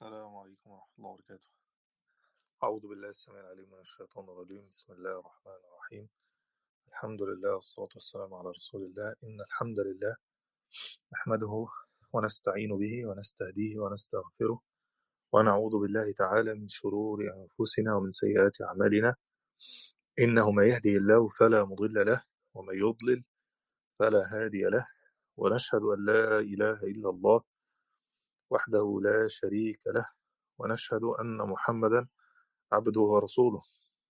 السلام عليكم ورحمة الله وبركاته أعوذ بالله السميع العليم من الشيطان الرجيم بسم الله الرحمن الرحيم الحمد لله والصلاة والسلام على رسول الله إن الحمد لله نحمده ونستعين به ونستهديه ونستغفره ونعوذ بالله تعالى من شرور أنفسنا ومن سيئات أعمالنا إنه من يهدي الله فلا مضل له ومن يضلل فلا هادي له ونشهد أن لا إله إلا الله وحده لا شريك له ونشهد أن محمدا عبده ورسوله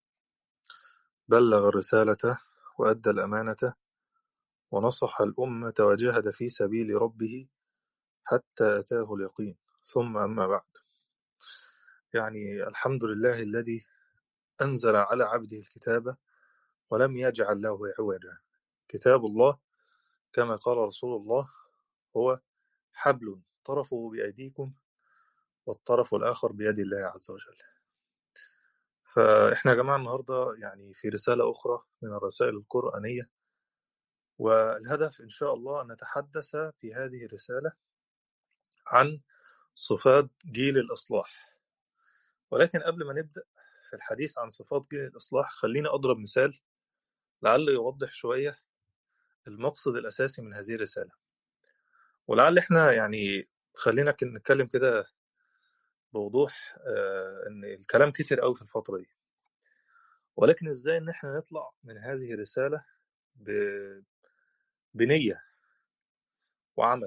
بلغ الرسالة وأدى الأمانة ونصح الأمة وجاهد في سبيل ربه حتى أتاه اليقين ثم أما بعد يعني الحمد لله الذي أنزل على عبده الكتاب ولم يجعل له عوجا كتاب الله كما قال رسول الله هو حبل طرفه بأيديكم والطرف الآخر بيد الله عز وجل فإحنا يا جماعة النهاردة يعني في رسالة أخرى من الرسائل القرآنية والهدف إن شاء الله أن نتحدث في هذه الرسالة عن صفات جيل الإصلاح ولكن قبل ما نبدأ في الحديث عن صفات جيل الإصلاح خليني أضرب مثال لعل يوضح شوية المقصد الأساسي من هذه الرسالة ولعل إحنا يعني خلينا نتكلم كده بوضوح آه، ان الكلام كتير قوي في الفتره دي ولكن ازاي ان احنا نطلع من هذه الرساله ب... بنيه وعمل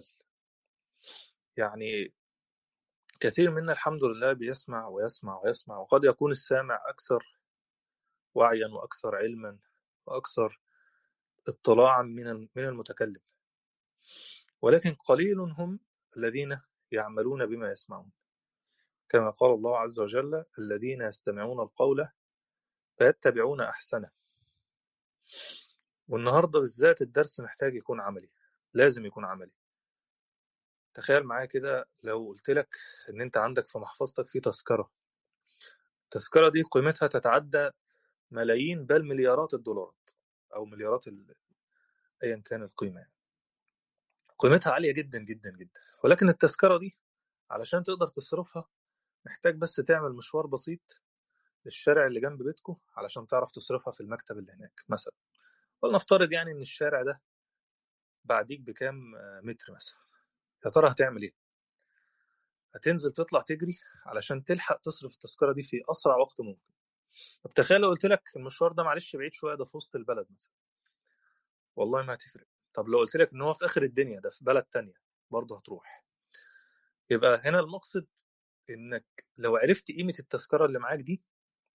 يعني كثير منا الحمد لله بيسمع ويسمع ويسمع وقد يكون السامع اكثر وعيا واكثر علما واكثر اطلاعا من من المتكلم ولكن قليل هم الذين يعملون بما يسمعون كما قال الله عز وجل الذين يستمعون القول فيتبعون أحسنه والنهاردة بالذات الدرس محتاج يكون عملي لازم يكون عملي تخيل معايا كده لو قلت لك ان انت عندك في محفظتك في تذكرة التذكرة دي قيمتها تتعدى ملايين بل مليارات الدولارات او مليارات ال... ايا كان القيمة يعني. قيمتها عالية جدا جدا جدا ولكن التذكرة دي علشان تقدر تصرفها محتاج بس تعمل مشوار بسيط للشارع اللي جنب بيتكم علشان تعرف تصرفها في المكتب اللي هناك مثلا ولنفترض يعني ان الشارع ده بعديك بكام متر مثلا يا ترى هتعمل ايه هتنزل تطلع تجري علشان تلحق تصرف التذكره دي في اسرع وقت ممكن طب تخيل لو قلت لك المشوار ده معلش بعيد شويه ده في وسط البلد مثلا والله ما هتفرق طب لو قلت لك ان هو في اخر الدنيا ده في بلد تانية برضه هتروح يبقى هنا المقصد انك لو عرفت قيمه التذكره اللي معاك دي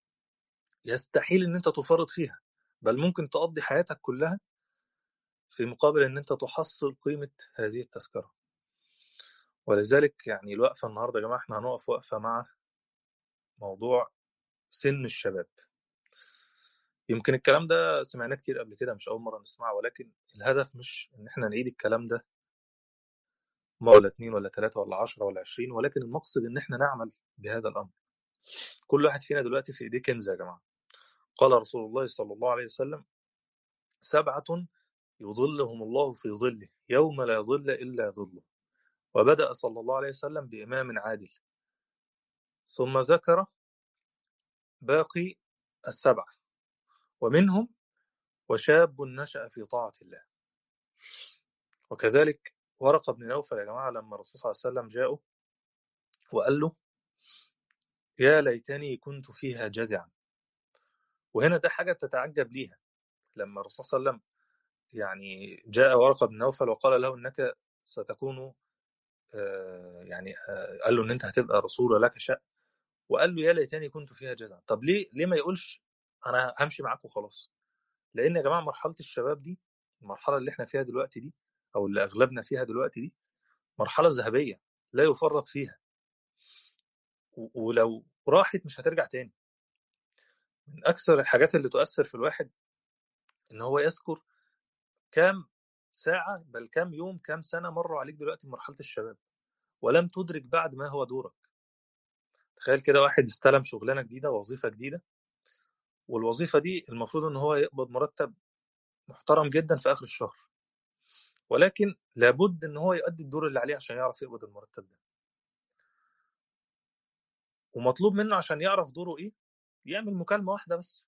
يستحيل ان انت تفرط فيها بل ممكن تقضي حياتك كلها في مقابل ان انت تحصل قيمه هذه التذكره ولذلك يعني الوقفه النهارده يا جماعه احنا هنقف وقفه مع موضوع سن الشباب يمكن الكلام ده سمعناه كتير قبل كده مش اول مره نسمعه ولكن الهدف مش ان احنا نعيد الكلام ده مرة ولا اتنين ولا تلاتة ولا عشرة ولا عشرين ولكن المقصد ان احنا نعمل بهذا الامر كل واحد فينا دلوقتي في ايديه كنز يا جماعة قال رسول الله صلى الله عليه وسلم سبعة يظلهم الله في ظله يوم لا ظل إلا ظله وبدأ صلى الله عليه وسلم بإمام عادل ثم ذكر باقي السبعة ومنهم وشاب نشأ في طاعة الله وكذلك ورقة بن نوفل يا جماعة لما الرسول صلى الله عليه وسلم جاءه وقال له يا ليتني كنت فيها جدعا وهنا ده حاجة تتعجب ليها لما الرسول صلى الله عليه وسلم يعني جاء ورقة بن نوفل وقال له إنك ستكون آه يعني آه قال له إن أنت هتبقى رسول ولك شأن وقال له يا ليتني كنت فيها جدعا طب ليه ليه ما يقولش أنا همشي معاك وخلاص لأن يا جماعة مرحلة الشباب دي المرحلة اللي احنا فيها دلوقتي دي أو اللي أغلبنا فيها دلوقتي دي مرحلة ذهبية لا يفرط فيها ولو راحت مش هترجع تاني من أكثر الحاجات اللي تؤثر في الواحد إن هو يذكر كام ساعة بل كام يوم كام سنة مروا عليك دلوقتي في مرحلة الشباب ولم تدرك بعد ما هو دورك تخيل كده واحد استلم شغلانة جديدة وظيفة جديدة والوظيفة دي المفروض إن هو يقبض مرتب محترم جدا في آخر الشهر ولكن لابد إن هو يؤدي الدور اللي عليه عشان يعرف يقبض المرتب ده ومطلوب منه عشان يعرف دوره ايه يعمل مكالمه واحده بس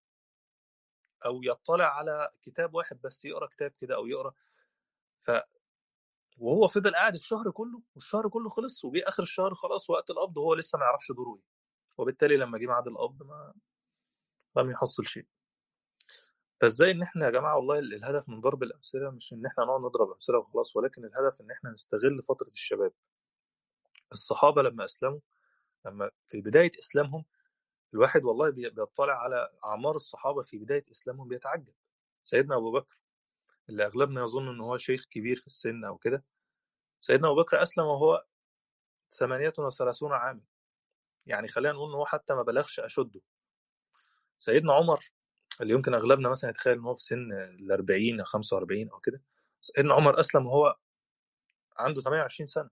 او يطلع على كتاب واحد بس يقرا كتاب كده او يقرا ف وهو فضل قاعد الشهر كله والشهر كله خلص وجي اخر الشهر خلاص وقت القبض وهو لسه ما يعرفش دوره ايه وبالتالي لما جه ميعاد القبض ما لم يحصل شيء فازاي ان احنا يا جماعه والله الهدف من ضرب الامثله مش ان احنا نقعد نضرب امثله وخلاص ولكن الهدف ان احنا نستغل فتره الشباب الصحابه لما اسلموا لما في بدايه اسلامهم الواحد والله بيطلع على اعمار الصحابه في بدايه اسلامهم بيتعجب سيدنا ابو بكر اللي اغلبنا يظن ان هو شيخ كبير في السن او كده سيدنا ابو بكر اسلم وهو 38 عاما يعني خلينا نقول ان هو حتى ما بلغش اشده سيدنا عمر اللي يمكن اغلبنا مثلا يتخيل ان هو في سن ال 40 او 45 او كده سيدنا عمر اسلم وهو عنده 28 سنه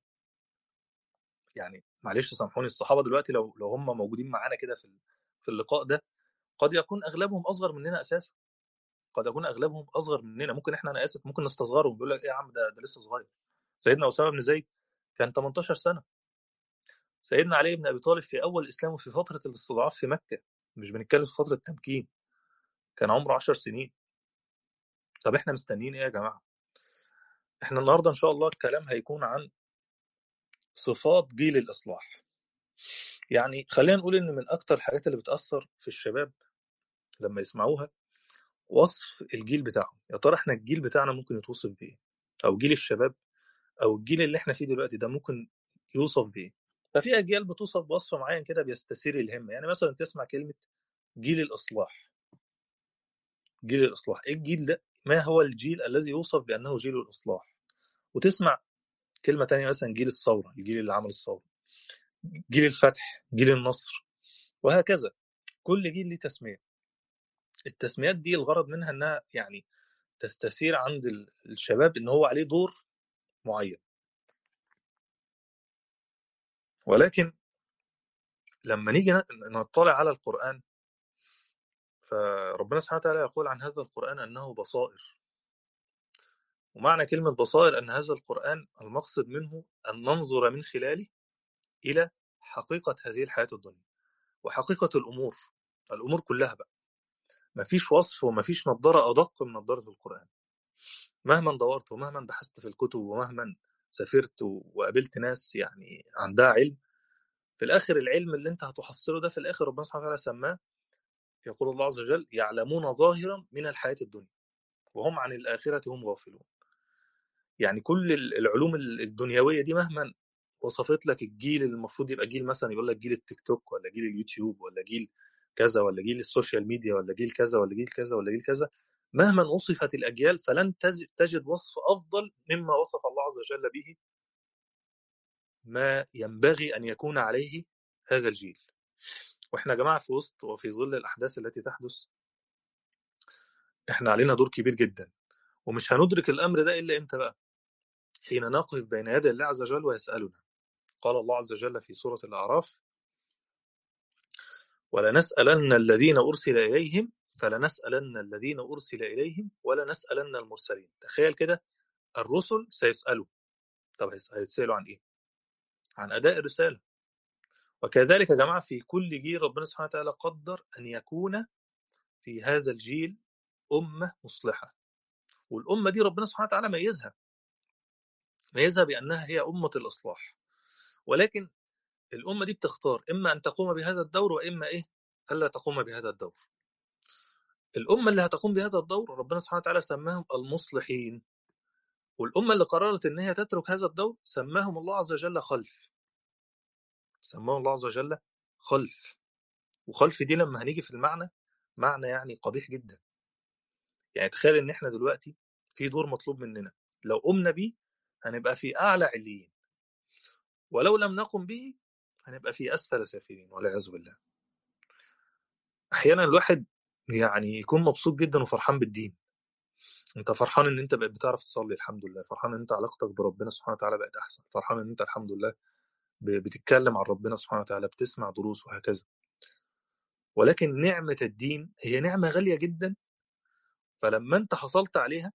يعني معلش سامحوني الصحابه دلوقتي لو لو هم موجودين معانا كده في في اللقاء ده قد يكون اغلبهم اصغر مننا اساسا قد يكون اغلبهم اصغر مننا ممكن احنا انا اسف ممكن نستصغرهم بيقول لك ايه يا عم ده ده لسه صغير سيدنا اسامه بن زيد كان 18 سنه سيدنا علي بن ابي طالب في اول اسلامه في فتره الاستضعاف في مكه مش بنتكلم في فتره تمكين كان عمره 10 سنين طب احنا مستنيين ايه يا جماعه احنا النهارده ان شاء الله الكلام هيكون عن صفات جيل الاصلاح يعني خلينا نقول ان من اكتر الحاجات اللي بتاثر في الشباب لما يسمعوها وصف الجيل بتاعهم يا ترى احنا الجيل بتاعنا ممكن يتوصف بايه او جيل الشباب او الجيل اللي احنا فيه دلوقتي ده ممكن يوصف بايه ففي اجيال بتوصف بوصف معين كده بيستثير الهمه يعني مثلا تسمع كلمه جيل الاصلاح جيل الاصلاح ايه الجيل ده ما هو الجيل الذي يوصف بانه جيل الاصلاح وتسمع كلمه تانية مثلا جيل الثوره الجيل اللي عمل الثوره جيل الفتح جيل النصر وهكذا كل جيل ليه تسميه التسميات دي الغرض منها انها يعني تستثير عند الشباب ان هو عليه دور معين ولكن لما نيجي نطلع على القرآن فربنا سبحانه وتعالى يقول عن هذا القرآن أنه بصائر ومعنى كلمة بصائر أن هذا القرآن المقصد منه أن ننظر من خلاله إلى حقيقة هذه الحياة الدنيا وحقيقة الأمور الأمور كلها بقى مفيش وصف ومفيش نظارة أدق من نظارة القرآن مهما دورت ومهما بحثت في الكتب ومهما سافرت وقابلت ناس يعني عندها علم في الآخر العلم اللي أنت هتحصله ده في الآخر ربنا سبحانه وتعالى سماه يقول الله عز وجل يعلمون ظاهرا من الحياة الدنيا وهم عن الآخرة هم غافلون يعني كل العلوم الدنيوية دي مهما وصفت لك الجيل اللي المفروض يبقى جيل مثلا يقول لك جيل التيك توك ولا جيل اليوتيوب ولا جيل كذا ولا جيل السوشيال ميديا ولا جيل كذا ولا جيل كذا ولا جيل كذا مهما وصفت الأجيال فلن تجد وصف أفضل مما وصف الله عز وجل به ما ينبغي أن يكون عليه هذا الجيل واحنا يا جماعة في وسط وفي ظل الأحداث التي تحدث احنا علينا دور كبير جدا ومش هندرك الأمر ده إلا إمتى بقى حين نقف بين يدي الله عز وجل ويسألنا قال الله عز وجل في سورة الأعراف ولنسألن الذين أرسل إليهم فلنسألن الذين أرسل إليهم ولنسألن المرسلين تخيل كده الرسل سيسألوا طب هيتسألوا عن إيه؟ عن أداء الرسالة وكذلك يا جماعة في كل جيل ربنا سبحانه وتعالى قدر أن يكون في هذا الجيل أمة مصلحة والأمة دي ربنا سبحانه وتعالى ميزها ميزها بأنها هي أمة الإصلاح ولكن الأمة دي بتختار إما أن تقوم بهذا الدور وإما إيه ألا تقوم بهذا الدور الأمة اللي هتقوم بهذا الدور ربنا سبحانه وتعالى سماهم المصلحين والأمة اللي قررت إن هي تترك هذا الدور سماهم الله عز وجل خلف سماهم الله عز وجل خلف وخلف دي لما هنيجي في المعنى معنى يعني قبيح جدا يعني تخيل ان احنا دلوقتي في دور مطلوب مننا لو قمنا بيه هنبقى في اعلى عليين ولو لم نقم به هنبقى في اسفل سافلين والعياذ بالله احيانا الواحد يعني يكون مبسوط جدا وفرحان بالدين انت فرحان ان انت بقيت بتعرف تصلي الحمد لله فرحان ان انت علاقتك بربنا سبحانه وتعالى بقت احسن فرحان ان انت الحمد لله بتتكلم عن ربنا سبحانه وتعالى بتسمع دروس وهكذا ولكن نعمة الدين هي نعمة غالية جدا فلما انت حصلت عليها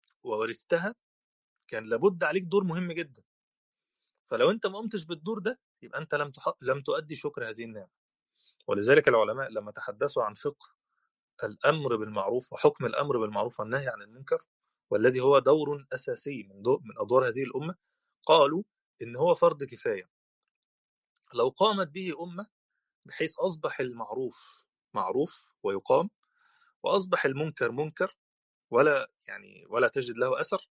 وورثتها كان لابد عليك دور مهم جدا فلو انت ما قمتش بالدور ده يبقى انت لم تح... لم تؤدي شكر هذه النعمه ولذلك العلماء لما تحدثوا عن فقه الامر بالمعروف وحكم الامر بالمعروف والنهي عن المنكر والذي هو دور اساسي من دو... من ادوار هذه الامه قالوا ان هو فرض كفايه لو قامت به امه بحيث اصبح المعروف معروف ويقام واصبح المنكر منكر ولا يعني ولا تجد له اثر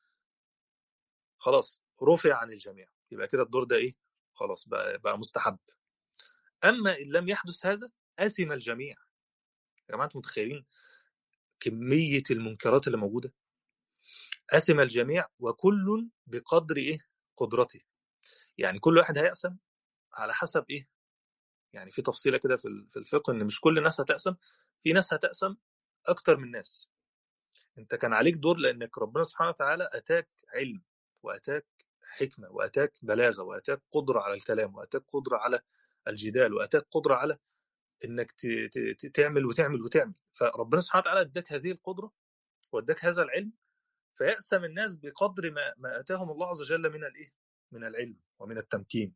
خلاص رفع عن الجميع يبقى كده الدور ده ايه خلاص بقى, بقى مستحب اما ان لم يحدث هذا اثم الجميع يا جماعه انتم متخيلين كميه المنكرات اللي موجوده اثم الجميع وكل بقدر ايه قدرته يعني كل واحد هيقسم على حسب ايه يعني في تفصيله كده في في الفقه ان مش كل الناس هتقسم في ناس هتقسم اكتر من ناس انت كان عليك دور لانك ربنا سبحانه وتعالى اتاك علم واتاك حكمه واتاك بلاغه واتاك قدره على الكلام واتاك قدره على الجدال واتاك قدره على انك تعمل وتعمل وتعمل فربنا سبحانه وتعالى اداك هذه القدره واداك هذا العلم فيأسم الناس بقدر ما ما اتاهم الله عز وجل من الايه؟ من العلم ومن التمكين.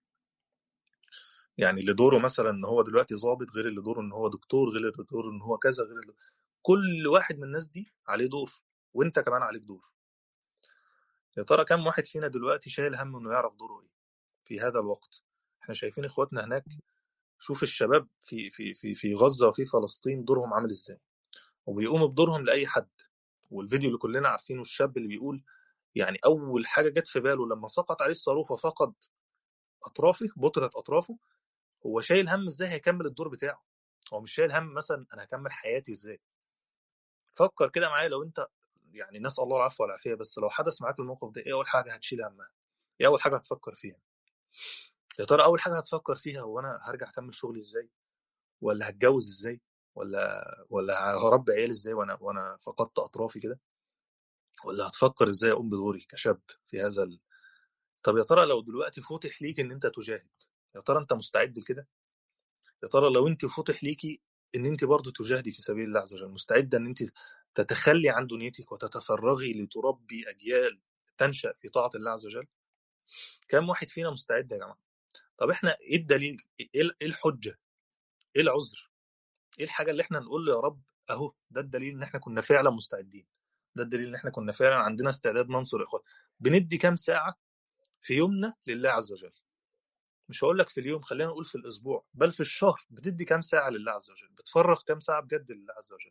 يعني اللي دوره مثلا ان هو دلوقتي ضابط غير اللي دوره ان هو دكتور غير اللي دوره ان هو كذا غير اللي كل واحد من الناس دي عليه دور وانت كمان عليك دور. يا ترى كم واحد فينا دلوقتي شايل هم انه يعرف دوره ايه في هذا الوقت؟ احنا شايفين اخواتنا هناك شوف الشباب في في في في غزه وفي فلسطين دورهم عامل ازاي وبيقوموا بدورهم لاي حد والفيديو اللي كلنا عارفينه الشاب اللي بيقول يعني اول حاجه جت في باله لما سقط عليه الصاروخ وفقد اطرافه بطرة اطرافه هو شايل هم ازاي هيكمل الدور بتاعه هو مش شايل هم مثلا انا هكمل حياتي ازاي فكر كده معايا لو انت يعني نسال الله العفو والعافيه بس لو حدث معاك الموقف ده ايه اول حاجه هتشيل همها ايه اول حاجه هتفكر فيها يا ترى اول حاجه هتفكر فيها هو انا هرجع اكمل شغلي ازاي ولا هتجوز ازاي ولا ولا هربي عيالي ازاي وانا وانا فقدت اطرافي كده ولا هتفكر ازاي اقوم بدوري كشاب في هذا ال... طب يا ترى لو دلوقتي فتح ليك ان انت تجاهد يا ترى انت مستعد لكده يا ترى لو انت فتح ليكي ان انت برضه تجاهدي في سبيل الله عز وجل مستعده ان انت تتخلي عن دنيتك وتتفرغي لتربي اجيال تنشا في طاعه الله عز وجل كم واحد فينا مستعد يا جماعه طب احنا ايه الدليل ايه الحجه ايه العذر ايه الحاجه اللي احنا نقول له يا رب اهو ده الدليل ان احنا كنا فعلا مستعدين ده الدليل ان احنا كنا فعلا عندنا استعداد ننصر اخوان بندي كام ساعه في يومنا لله عز وجل مش هقول لك في اليوم خلينا نقول في الاسبوع بل في الشهر بتدي كام ساعه لله عز وجل بتفرغ كام ساعه بجد لله عز وجل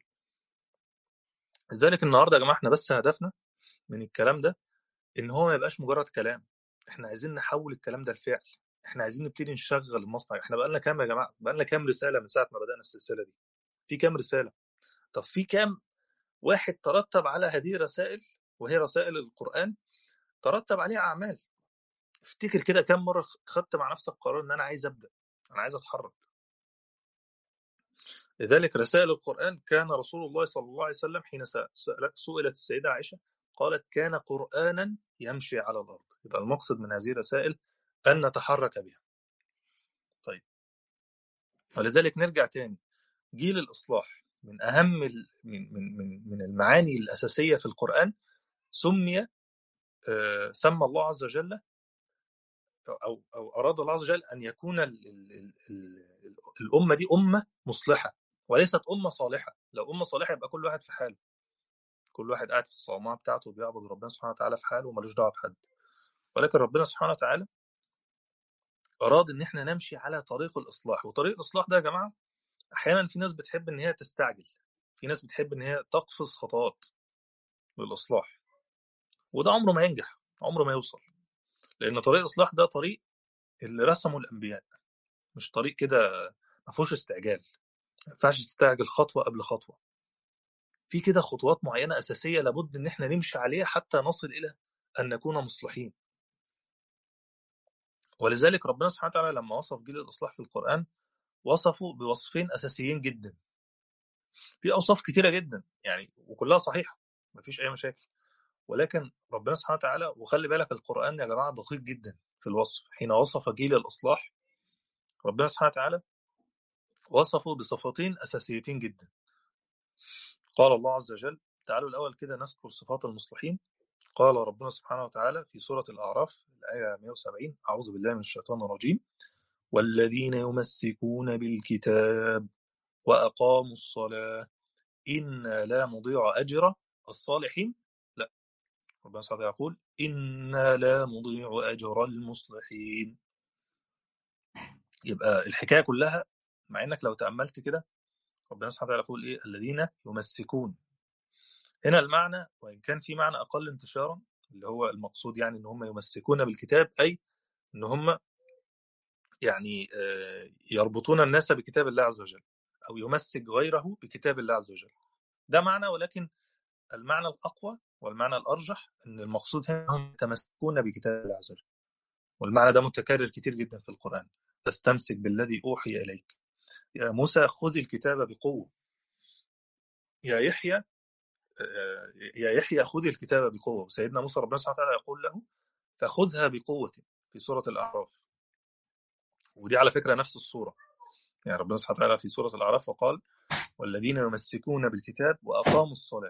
لذلك النهارده يا جماعه احنا بس هدفنا من الكلام ده ان هو ما يبقاش مجرد كلام احنا عايزين نحول الكلام ده لفعل احنا عايزين نبتدي نشغل المصنع احنا بقى لنا كام يا جماعه بقى لنا كام رساله من ساعه ما بدانا السلسله دي في كام رساله طب في كام واحد ترتب على هذه الرسائل وهي رسائل القران ترتب عليها اعمال افتكر كده كام مره خدت مع نفسك قرار ان انا عايز ابدا انا عايز اتحرك لذلك رسائل القرآن كان رسول الله صلى الله عليه وسلم حين سئلت السيدة عائشة قالت كان قرآنا يمشي على الأرض يبقى المقصد من هذه الرسائل أن نتحرك بها طيب ولذلك نرجع تاني جيل الإصلاح من أهم من من من من المعاني الأساسية في القرآن سمي سمى الله عز وجل أو أو أراد الله عز وجل أن يكون ال ال ال الأمة دي أمة مصلحة وليست أمة صالحة لو أمة صالحة يبقى كل واحد في حاله كل واحد قاعد في الصومعة بتاعته بيعبد ربنا سبحانه وتعالى في حاله وملوش دعوة بحد ولكن ربنا سبحانه وتعالى أراد إن إحنا نمشي على طريق الإصلاح وطريق الإصلاح ده يا جماعة أحيانا في ناس بتحب إن هي تستعجل في ناس بتحب إن هي تقفز خطوات للإصلاح وده عمره ما ينجح عمره ما يوصل لأن طريق الإصلاح ده طريق اللي رسمه الأنبياء مش طريق كده ما فيهوش استعجال ما ينفعش تستعجل خطوة قبل خطوة في كده خطوات معينة أساسية لابد إن إحنا نمشي عليها حتى نصل إلى أن نكون مصلحين ولذلك ربنا سبحانه وتعالى لما وصف جيل الإصلاح في القرآن وصفه بوصفين أساسيين جدا في أوصاف كتيرة جدا يعني وكلها صحيحة مفيش أي مشاكل ولكن ربنا سبحانه وتعالى وخلي بالك القرآن يا جماعة دقيق جدا في الوصف حين وصف جيل الإصلاح ربنا سبحانه وتعالى وصفه بصفتين أساسيتين جدا قال الله عز وجل تعالوا الأول كده نذكر صفات المصلحين قال ربنا سبحانه وتعالى في سورة الأعراف الآية 170 أعوذ بالله من الشيطان الرجيم والذين يمسكون بالكتاب وأقاموا الصلاة إنا لا نضيع أجر الصالحين لا ربنا سبحانه وتعالى يقول إنا لا نضيع أجر المصلحين يبقى الحكاية كلها مع إنك لو تأملت كده ربنا سبحانه وتعالى يقول إيه الذين يمسكون هنا المعنى وإن كان في معنى أقل انتشارا اللي هو المقصود يعني إن هم يمسكون بالكتاب أي إن هم يعني يربطون الناس بكتاب الله عز وجل أو يمسك غيره بكتاب الله عز وجل ده معنى ولكن المعنى الأقوى والمعنى الأرجح أن المقصود هنا هم يتمسكون بكتاب الله عز وجل والمعنى ده متكرر كتير جدا في القرآن فاستمسك بالذي أوحي إليك يا موسى خذ الكتاب بقوة يا يحيى يا يحيى خذ الكتاب بقوة وسيدنا موسى ربنا سبحانه وتعالى يقول له فخذها بقوة في سورة الأعراف ودي على فكرة نفس الصورة يعني ربنا سبحانه وتعالى في سورة الأعراف وقال والذين يمسكون بالكتاب وأقاموا الصلاة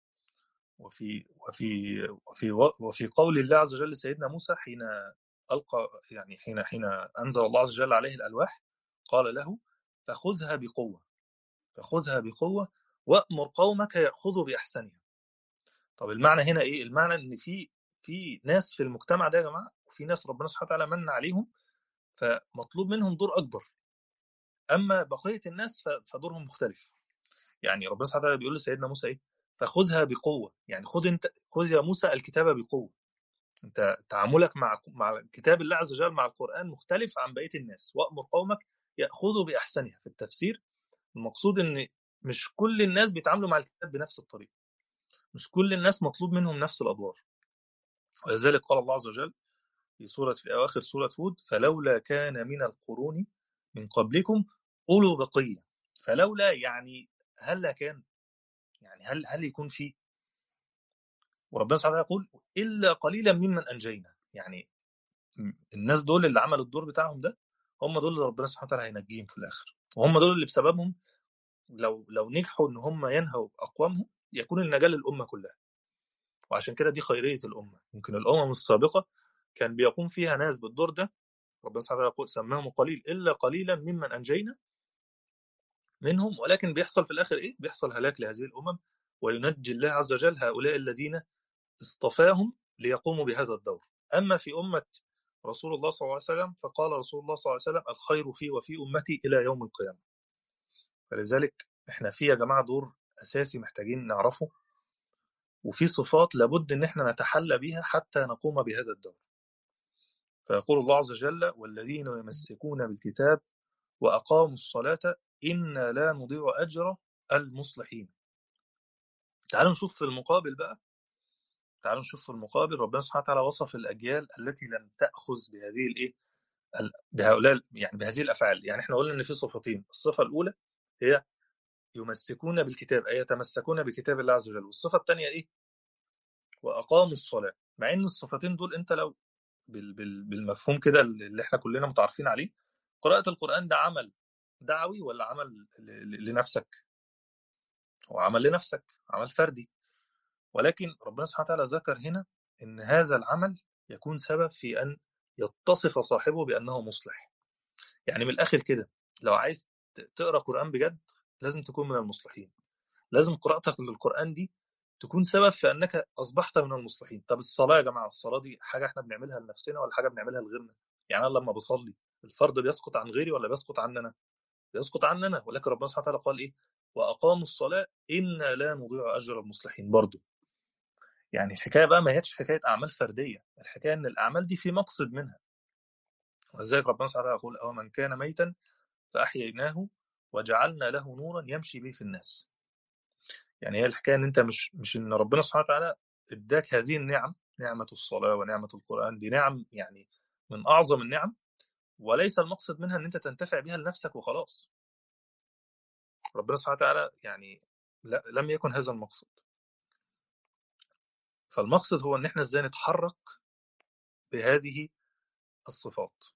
وفي وفي وفي وفي قول الله عز وجل لسيدنا موسى حين ألقى يعني حين حين أنزل الله عز وجل عليه الألواح قال له فخذها بقوة فخذها بقوة وأمر قومك يأخذوا بأحسنها طب المعنى هنا إيه؟ المعنى إن في في ناس في المجتمع ده يا جماعة وفي ناس ربنا سبحانه وتعالى من عليهم فمطلوب منهم دور أكبر أما بقية الناس فدورهم مختلف يعني ربنا سبحانه وتعالى بيقول لسيدنا موسى إيه؟ فخذها بقوة يعني خذ أنت خذ يا موسى الكتابة بقوة أنت تعاملك مع مع كتاب الله عز وجل مع القرآن مختلف عن بقية الناس وأمر قومك يأخذوا بأحسنها في التفسير المقصود إن مش كل الناس بيتعاملوا مع الكتاب بنفس الطريقة مش كل الناس مطلوب منهم نفس الأدوار ولذلك قال الله عز وجل في سورة في أواخر سورة هود فلولا كان من القرون من قبلكم أولو بقية فلولا يعني هل كان يعني هل هل يكون في وربنا سبحانه يقول إلا قليلا ممن أنجينا يعني الناس دول اللي عملوا الدور بتاعهم ده هم دول اللي ربنا سبحانه وتعالى هينجيهم في الآخر وهم دول اللي بسببهم لو لو نجحوا ان هم ينهوا اقوامهم يكون النجاه للامه كلها وعشان كده دي خيريه الامه يمكن الامم السابقه كان بيقوم فيها ناس بالدور ده ربنا سبحانه وتعالى يقول سماهم قليل الا قليلا ممن انجينا منهم ولكن بيحصل في الاخر ايه بيحصل هلاك لهذه الامم وينجي الله عز وجل هؤلاء الذين اصطفاهم ليقوموا بهذا الدور اما في امه رسول الله صلى الله عليه وسلم فقال رسول الله صلى الله عليه وسلم الخير في وفي امتي الى يوم القيامه فلذلك احنا في يا جماعه دور اساسي محتاجين نعرفه وفي صفات لابد ان احنا نتحلى بها حتى نقوم بهذا الدور فيقول الله عز وجل والذين يمسكون بالكتاب واقاموا الصلاه انا لا نضيع اجر المصلحين تعالوا نشوف في المقابل بقى تعالوا نشوف في المقابل ربنا سبحانه وتعالى وصف الاجيال التي لم تاخذ بهذه الايه بهؤلاء يعني بهذه الافعال يعني احنا قلنا ان في صفتين الصفه الاولى هي يمسكون بالكتاب أي يتمسكون بكتاب الله عز وجل والصفة الثانية إيه؟ وأقاموا الصلاة مع إن الصفتين دول أنت لو بالمفهوم كده اللي إحنا كلنا متعارفين عليه قراءة القرآن ده عمل دعوي ولا عمل لنفسك؟ هو عمل لنفسك عمل فردي ولكن ربنا سبحانه وتعالى ذكر هنا إن هذا العمل يكون سبب في أن يتصف صاحبه بأنه مصلح يعني من الآخر كده لو عايز تقرا قران بجد لازم تكون من المصلحين لازم قراءتك للقران دي تكون سبب في انك اصبحت من المصلحين طب الصلاه يا جماعه الصلاه دي حاجه احنا بنعملها لنفسنا ولا حاجه بنعملها لغيرنا يعني انا لما بصلي الفرض بيسقط عن غيري ولا بيسقط عننا بيسقط عننا ولكن ربنا سبحانه وتعالى قال ايه واقاموا الصلاه انا لا نضيع اجر المصلحين برضه يعني الحكايه بقى ما هيش حكايه اعمال فرديه الحكايه ان الاعمال دي في مقصد منها ولذلك ربنا سبحانه وتعالى يقول او من كان ميتا فأحييناه وجعلنا له نورا يمشي به في الناس يعني هي الحكاية ان انت مش مش ان ربنا سبحانه وتعالى اداك هذه النعم نعمة الصلاة ونعمة القرآن دي نعم يعني من أعظم النعم وليس المقصد منها ان انت تنتفع بها لنفسك وخلاص ربنا سبحانه وتعالى يعني لم يكن هذا المقصد فالمقصد هو ان احنا ازاي نتحرك بهذه الصفات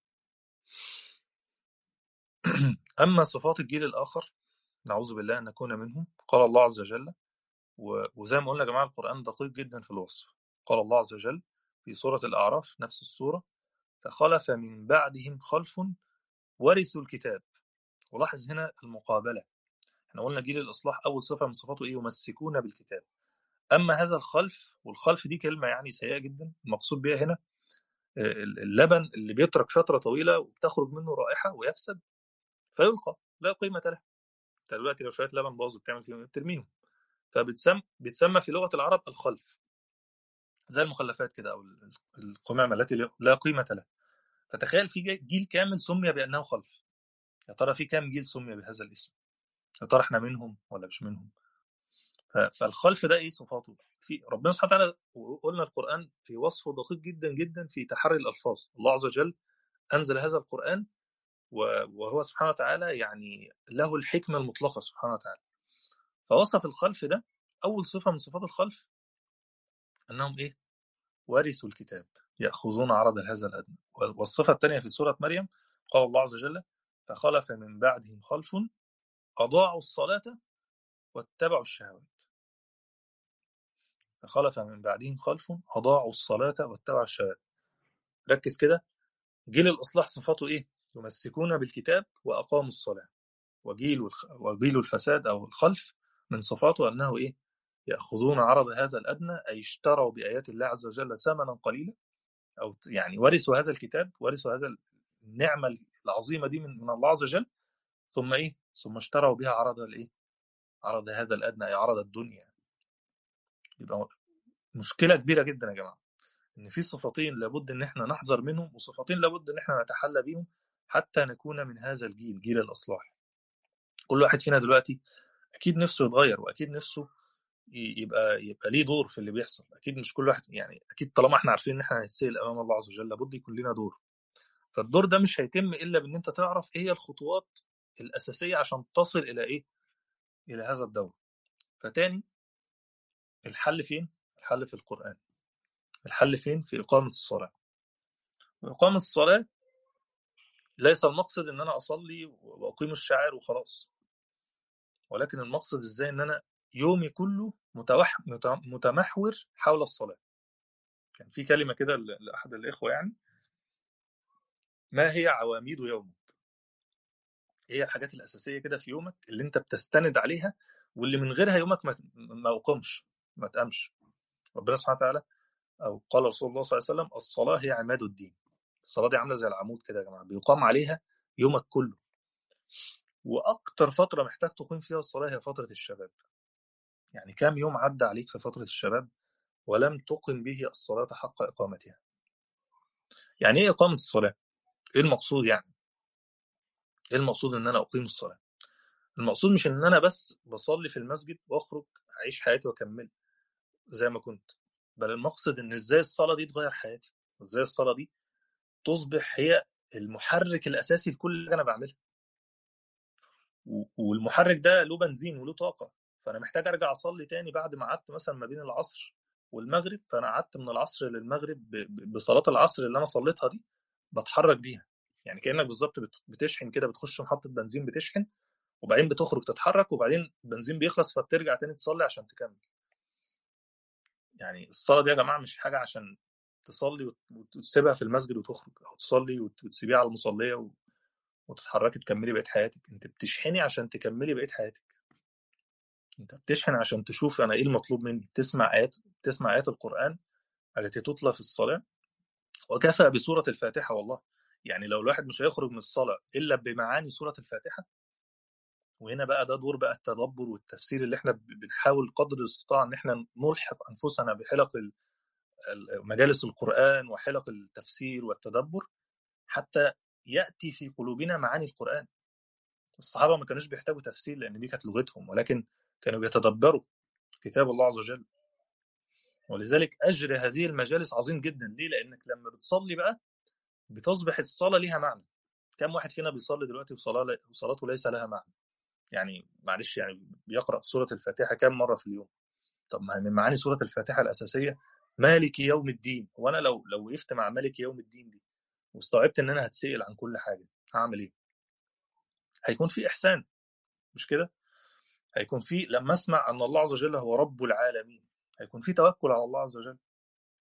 أما صفات الجيل الآخر نعوذ بالله أن نكون منهم قال الله عز وجل وزي ما قلنا يا جماعة القرآن دقيق جدا في الوصف قال الله عز وجل في سورة الأعراف نفس السورة فخلف من بعدهم خلف ورثوا الكتاب ولاحظ هنا المقابلة احنا قلنا جيل الإصلاح أول صفة من صفاته إيه يمسكون بالكتاب أما هذا الخلف والخلف دي كلمة يعني سيئة جدا المقصود بها هنا اللبن اللي بيترك فترة طويلة وبتخرج منه رائحة ويفسد فيلقى لا قيمة له انت دلوقتي لو شوية لبن باظوا بتعمل فيهم ترميهم فبتسمى بتسمى في لغة العرب الخلف زي المخلفات كده أو القمامة التي لا قيمة لها فتخيل في جيل كامل سمي بأنه خلف يا ترى في كام جيل سمي بهذا الاسم يا ترى احنا منهم ولا مش منهم فالخلف ده ايه صفاته في ربنا سبحانه وتعالى قلنا القرآن في وصفه دقيق جدا جدا في تحري الألفاظ الله عز وجل أنزل هذا القرآن وهو سبحانه وتعالى يعني له الحكمة المطلقة سبحانه وتعالى فوصف الخلف ده أول صفة من صفات الخلف أنهم إيه ورثوا الكتاب يأخذون عرض هذا الأدنى والصفة الثانية في سورة مريم قال الله عز وجل فخلف من بعدهم خلف أضاعوا الصلاة واتبعوا الشهوات فخلف من بعدهم خلف أضاعوا الصلاة واتبعوا الشهوات ركز كده جيل الإصلاح صفاته إيه يمسكون بالكتاب وأقاموا الصلاة وجيل وجيل الفساد أو الخلف من صفاته أنه إيه يأخذون عرض هذا الأدنى أي اشتروا بآيات الله عز وجل ثمنا قليلا أو يعني ورثوا هذا الكتاب ورثوا هذا النعمة العظيمة دي من, من الله عز وجل ثم إيه ثم اشتروا بها عرض الإيه عرض هذا الأدنى أي عرض الدنيا يبقى مشكلة كبيرة جدا يا جماعة إن في صفتين لابد إن إحنا نحذر منهم وصفتين لابد إن إحنا نتحلى بيهم حتى نكون من هذا الجيل جيل الإصلاح كل واحد فينا دلوقتي أكيد نفسه يتغير وأكيد نفسه يبقى يبقى ليه دور في اللي بيحصل اكيد مش كل واحد يعني اكيد طالما احنا عارفين ان احنا هنتسال امام الله عز وجل لابد يكون لنا دور فالدور ده مش هيتم الا بان انت تعرف ايه هي الخطوات الاساسيه عشان تصل الى ايه الى هذا الدور فتاني الحل فين الحل في القران الحل فين في اقامه الصلاه واقامه الصلاه ليس المقصد ان انا اصلي واقيم الشعائر وخلاص ولكن المقصد ازاي ان انا يومي كله متوح... متمحور حول الصلاة كان في كلمة كده لأحد الإخوة يعني ما هي عواميد يومك هي الحاجات الأساسية كده في يومك اللي أنت بتستند عليها واللي من غيرها يومك ما, ما أقومش ما تقامش ربنا سبحانه وتعالى أو قال رسول الله صلى الله عليه وسلم الصلاة هي عماد الدين الصلاة دي عاملة زي العمود كده يا جماعة بيقام عليها يومك كله وأكتر فترة محتاج تقيم فيها الصلاة هي فترة الشباب يعني كام يوم عدى عليك في فترة الشباب ولم تقم به الصلاة حق إقامتها يعني إيه إقامة الصلاة؟ إيه المقصود يعني؟ إيه المقصود إن أنا أقيم الصلاة؟ المقصود مش إن أنا بس بصلي في المسجد وأخرج أعيش حياتي وأكمل زي ما كنت بل المقصد إن إزاي الصلاة دي تغير حياتي إزاي الصلاة دي تصبح هي المحرك الأساسي لكل حاجة أنا بعملها والمحرك ده له بنزين وله طاقة فانا محتاج ارجع اصلي تاني بعد ما قعدت مثلا ما بين العصر والمغرب فانا قعدت من العصر للمغرب بصلاه العصر اللي انا صليتها دي بتحرك بيها يعني كانك بالظبط بتشحن كده بتخش محطه بنزين بتشحن وبعدين بتخرج تتحرك وبعدين البنزين بيخلص فبترجع تاني تصلي عشان تكمل يعني الصلاه دي يا جماعه مش حاجه عشان تصلي وتسيبها في المسجد وتخرج او تصلي وتسيبيها على المصليه وتتحركي تكملي بقيه حياتك انت بتشحني عشان تكملي بقيه حياتك انت بتشحن عشان تشوف انا ايه المطلوب مني تسمع ايات تسمع ايات القران التي تتلى في الصلاه وكفى بسوره الفاتحه والله يعني لو الواحد مش هيخرج من الصلاه الا بمعاني سوره الفاتحه وهنا بقى ده دور بقى التدبر والتفسير اللي احنا بنحاول قدر الاستطاعه ان احنا نلحق انفسنا بحلق مجالس القران وحلق التفسير والتدبر حتى ياتي في قلوبنا معاني القران الصحابه ما كانوش بيحتاجوا تفسير لان دي كانت لغتهم ولكن كانوا بيتدبروا كتاب الله عز وجل ولذلك أجر هذه المجالس عظيم جدا ليه؟ لأنك لما بتصلي بقى بتصبح الصلاة ليها معنى كم واحد فينا بيصلي دلوقتي وصلاة وصلاته ليس لها معنى يعني معلش يعني بيقرأ سورة الفاتحة كم مرة في اليوم طب ما من معاني سورة الفاتحة الأساسية مالك يوم الدين وأنا لو لو وقفت مع مالك يوم الدين دي واستوعبت إن أنا هتسأل عن كل حاجة هعمل إيه؟ هيكون في إحسان مش كده؟ هيكون في لما اسمع ان الله عز وجل هو رب العالمين هيكون في توكل على الله عز وجل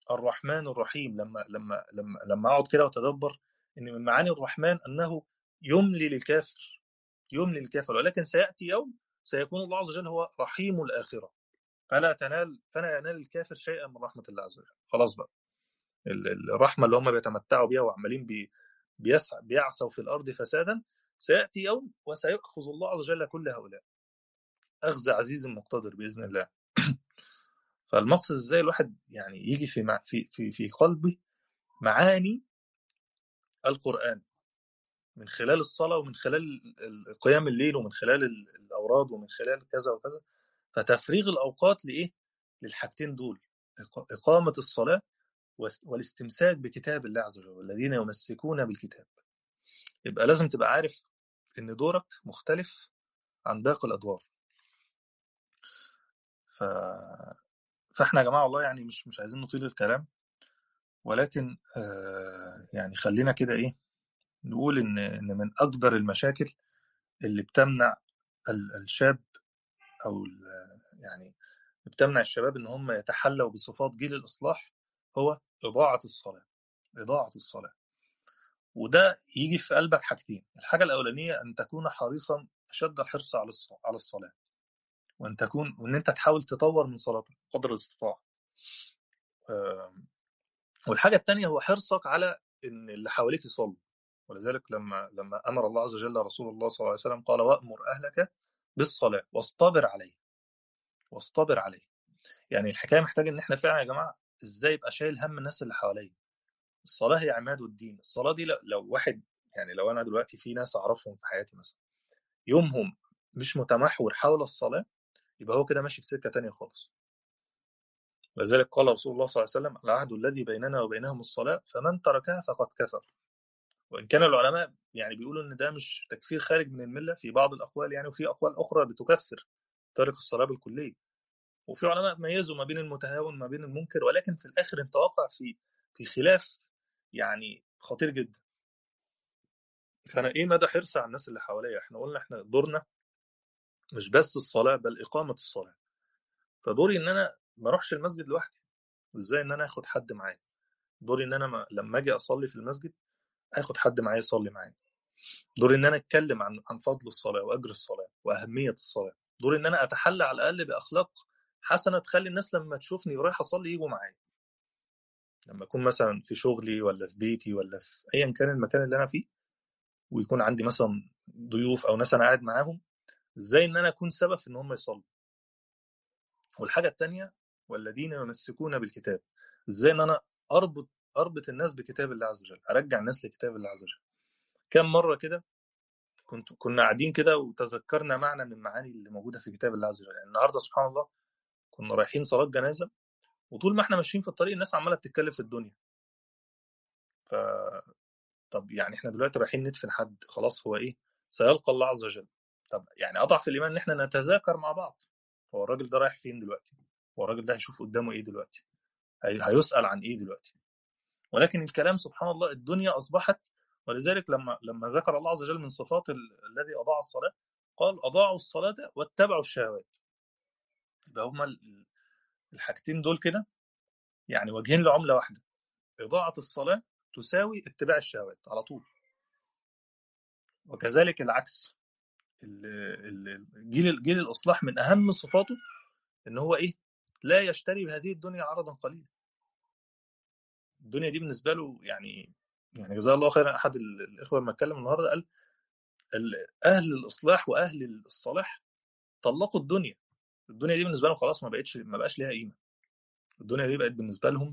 الرحمن الرحيم لما لما لما لما اقعد كده واتدبر ان من معاني الرحمن انه يملي للكافر يملي للكافر ولكن سياتي يوم سيكون الله عز وجل هو رحيم الاخره فلا تنال فلا ينال الكافر شيئا من رحمه الله عز وجل خلاص بقى الرحمه اللي هم بيتمتعوا بها وعمالين بي بيسع بيعصوا في الارض فسادا سياتي يوم وسيأخذ الله عز وجل كل هؤلاء اخذ عزيز مقتدر باذن الله فالمقصد ازاي الواحد يعني يجي في مع في في في قلبه معاني القران من خلال الصلاه ومن خلال قيام الليل ومن خلال الاوراد ومن خلال كذا وكذا فتفريغ الاوقات لايه للحاجتين دول اقامه الصلاه والاستمساك بكتاب الله عز وجل والذين يمسكون بالكتاب يبقى لازم تبقى عارف ان دورك مختلف عن باقي الادوار ف... فاحنا يا جماعه والله يعني مش مش عايزين نطيل الكلام ولكن آه يعني خلينا كده ايه نقول ان ان من اكبر المشاكل اللي بتمنع الشاب او يعني بتمنع الشباب ان هم يتحلوا بصفات جيل الاصلاح هو اضاعه الصلاه اضاعه الصلاه وده يجي في قلبك حاجتين الحاجه الاولانيه ان تكون حريصا اشد الحرص على على الصلاه وان تكون وان انت تحاول تطور من صلاتك قدر الاستطاعه والحاجه الثانيه هو حرصك على ان اللي حواليك يصلوا ولذلك لما لما امر الله عز وجل رسول الله صلى الله عليه وسلم قال وامر اهلك بالصلاه واصطبر عليه واصطبر عليه يعني الحكايه محتاجه ان احنا فعلا يا جماعه ازاي يبقى شايل هم الناس اللي حواليا الصلاه هي عماد الدين الصلاه دي لو واحد يعني لو انا دلوقتي في ناس اعرفهم في حياتي مثلا يومهم مش متمحور حول الصلاه يبقى هو كده ماشي في سكه تانية خالص ولذلك قال رسول الله صلى الله عليه وسلم العهد الذي بيننا وبينهم الصلاه فمن تركها فقد كفر وان كان العلماء يعني بيقولوا ان ده مش تكفير خارج من المله في بعض الاقوال يعني وفي اقوال اخرى بتكفر تارك الصلاه بالكليه وفي علماء ميزوا ما بين المتهاون ما بين المنكر ولكن في الاخر انت واقع في في خلاف يعني خطير جدا فانا ايه مدى حرصي على الناس اللي حواليا احنا قلنا احنا دورنا مش بس الصلاه بل اقامه الصلاه فدوري ان انا ما اروحش المسجد لوحدي ازاي ان انا اخد حد معايا دوري ان انا ما لما اجي اصلي في المسجد اخد حد معايا يصلي معايا دوري ان انا اتكلم عن عن فضل الصلاه واجر الصلاه واهميه الصلاه دوري ان انا اتحلى على الاقل باخلاق حسنه تخلي الناس لما تشوفني ورايح اصلي يجوا معايا لما اكون مثلا في شغلي ولا في بيتي ولا في ايا كان المكان اللي انا فيه ويكون عندي مثلا ضيوف او ناس انا قاعد معاهم ازاي ان انا اكون سبب في ان هم يصلوا والحاجه الثانيه والذين يمسكون بالكتاب ازاي ان انا اربط اربط الناس بكتاب الله عز وجل ارجع الناس لكتاب الله عز وجل كم مره كده كنت كنا قاعدين كده وتذكرنا معنى من المعاني اللي موجوده في كتاب الله عز وجل يعني النهارده سبحان الله كنا رايحين صلاه جنازه وطول ما احنا ماشيين في الطريق الناس عماله بتتكلم في الدنيا ف طب يعني احنا دلوقتي رايحين ندفن حد خلاص هو ايه سيلقى الله عز وجل طب يعني اضعف الايمان ان احنا نتذاكر مع بعض هو الراجل ده رايح فين دلوقتي هو الراجل ده هيشوف قدامه ايه دلوقتي هي... هيسال عن ايه دلوقتي ولكن الكلام سبحان الله الدنيا اصبحت ولذلك لما لما ذكر الله عز وجل من صفات ال... الذي اضاع الصلاه قال اضاعوا الصلاه واتبعوا الشهوات يبقى هما الحاجتين دول كده يعني وجهين لعمله واحده اضاعه الصلاه تساوي اتباع الشهوات على طول وكذلك العكس الجيل جيل الاصلاح من اهم صفاته ان هو ايه لا يشتري بهذه الدنيا عرضا قليلا الدنيا دي بالنسبه له يعني يعني جزاه الله خيرا احد الاخوه لما اتكلم النهارده قال اهل الاصلاح واهل الصلاح طلقوا الدنيا الدنيا دي بالنسبه لهم خلاص ما بقتش ما بقاش ليها قيمه الدنيا دي بقت بالنسبه لهم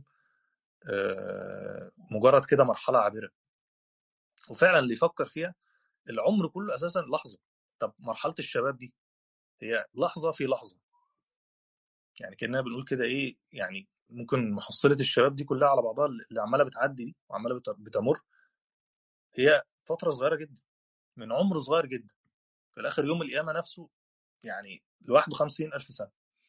مجرد كده مرحله عابره وفعلا اللي يفكر فيها العمر كله اساسا لحظه طب مرحله الشباب دي هي لحظه في لحظه يعني كاننا بنقول كده ايه يعني ممكن محصله الشباب دي كلها على بعضها اللي عماله بتعدي دي وعماله بتمر هي فتره صغيره جدا من عمر صغير جدا في الاخر يوم القيامه نفسه يعني لوحده خمسين ألف سنة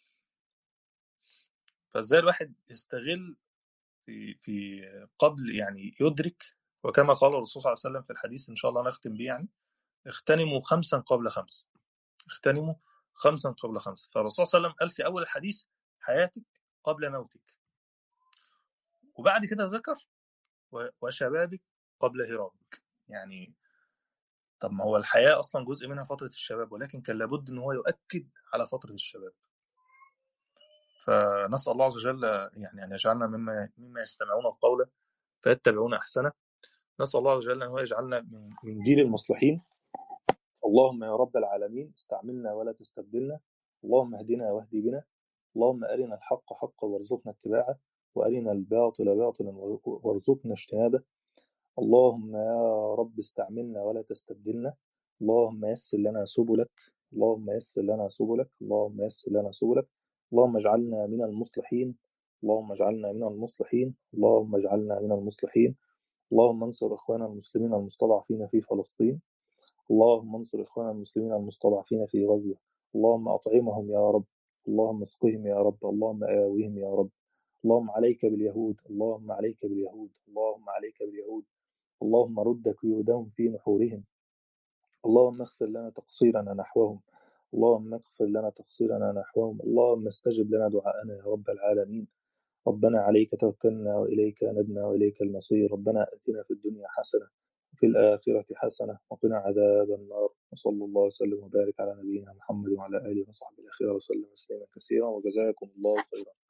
فازاي الواحد يستغل في في قبل يعني يدرك وكما قال الرسول صلى الله عليه وسلم في الحديث ان شاء الله نختم بيه يعني اغتنموا خمسا قبل خمس اغتنموا خمسا قبل خمس فالرسول صلى الله عليه وسلم قال في اول الحديث حياتك قبل موتك وبعد كده ذكر وشبابك قبل هرامك يعني طب ما هو الحياة أصلا جزء منها فترة الشباب ولكن كان لابد أن هو يؤكد على فترة الشباب فنسأل الله عز وجل يعني أن يجعلنا مما مما يستمعون القول فيتبعون أحسنه نسأل الله عز وجل أن هو يجعلنا من من جيل المصلحين اللهم يا رب العالمين استعملنا ولا تستبدلنا اللهم اهدنا واهدي بنا اللهم أرنا الحق حقا وارزقنا اتباعه وأرنا الباطل باطلا وارزقنا اجتنابه اللهم يا رب استعملنا ولا تستبدلنا اللهم يسر لنا سبلك اللهم يسر لنا سبلك اللهم يسر لنا سبلك اللهم اجعلنا من المصلحين اللهم اجعلنا من المصلحين اللهم اجعلنا من المصلحين اللهم انصر اخواننا المسلمين المستضعفين في فلسطين اللهم انصر اخواننا المسلمين المستضعفين في غزه اللهم اطعمهم يا رب اللهم اسقهم يا رب اللهم آويهم يا رب اللهم عليك باليهود اللهم عليك باليهود اللهم عليك باليهود اللهم رد كيودهم في نحورهم اللهم اغفر لنا تقصيرنا نحوهم اللهم اغفر لنا تقصيرنا نحوهم اللهم استجب لنا دعاءنا يا رب العالمين ربنا عليك توكلنا وإليك ندنا وإليك المصير ربنا أتنا في الدنيا حسنة وفي الآخرة حسنة وقنا عذاب النار وصلى الله وسلم وبارك على نبينا محمد وعلى آله وصحبه الأخيار وسلم تسليما كثيرا وجزاكم الله خيرا